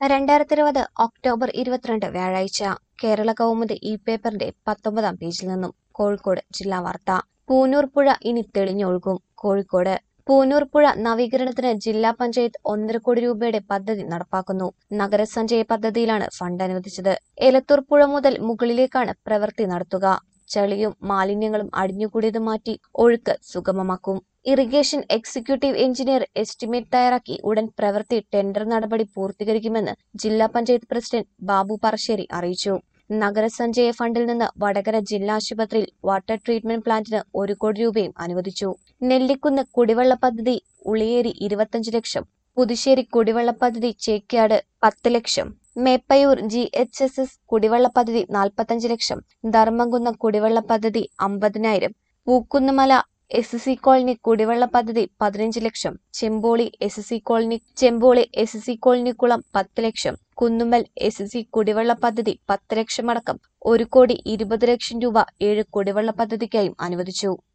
രണ്ടായിരത്തി ഇരുപത് ഒക്ടോബർ ഇരുപത്തിരണ്ട് വ്യാഴാഴ്ച കേരള കൗമുദി ഈ പേപ്പറിന്റെ പത്തൊമ്പതാം പേജിൽ നിന്നും കോഴിക്കോട് ജില്ലാ വാർത്ത പൂനൂർ പുഴ ഇനി തെളിഞ്ഞൊഴുകും കോഴിക്കോട് പൂനൂർ പുഴ നവീകരണത്തിന് ജില്ലാ പഞ്ചായത്ത് ഒന്നര കോടി രൂപയുടെ പദ്ധതി നടപ്പാക്കുന്നു നഗരസഞ്ചയ പദ്ധതിയിലാണ് ഫണ്ട് അനുവദിച്ചത് എലത്തൂർ പുഴ മുതൽ മുകളിലേക്കാണ് പ്രവൃത്തി നടത്തുക ചളിയും മാലിന്യങ്ങളും അടിഞ്ഞുകൂടിയത് മാറ്റി ഒഴുക്ക് സുഗമമാക്കും ഇറിഗേഷൻ എക്സിക്യൂട്ടീവ് എഞ്ചിനീയർ എസ്റ്റിമേറ്റ് തയ്യാറാക്കി ഉടൻ പ്രവൃത്തി ടെൻഡർ നടപടി പൂർത്തീകരിക്കുമെന്ന് ജില്ലാ പഞ്ചായത്ത് പ്രസിഡന്റ് ബാബു പറശ്ശേരി അറിയിച്ചു നഗരസഞ്ചയ ഫണ്ടിൽ നിന്ന് വടകര ജില്ലാ ആശുപത്രിയിൽ വാട്ടർ ട്രീറ്റ്മെന്റ് പ്ലാന്റിന് ഒരു കോടി രൂപയും അനുവദിച്ചു നെല്ലിക്കുന്ന് കുടിവെള്ള പദ്ധതി ഉളിയേരി ഇരുപത്തഞ്ച് ലക്ഷം പുതുശ്ശേരി കുടിവെള്ള പദ്ധതി ചേക്കാട് പത്ത് ലക്ഷം Meppayur G H S S കുടിവെള്ള പദ്ധതി നാൽപ്പത്തഞ്ച് ലക്ഷം ധർമ്മകുന്നം കുടിവെള്ള പദ്ധതി അമ്പതിനായിരം പൂക്കുന്നുമല എസ് സി കോളനി കുടിവെള്ള പദ്ധതി പതിനഞ്ച് ലക്ഷം Chemboli S C colony Chemboli S C കോളനിക്കുളം പത്ത് ലക്ഷം കുന്നുമ്മൽ എസ് സി കുടിവെള്ള പദ്ധതി പത്ത് ലക്ഷമടക്കം ഒരു കോടി ഇരുപത് ലക്ഷം രൂപ ഏഴ് കുടിവെള്ള പദ്ധതിക്കായും അനുവദിച്ചു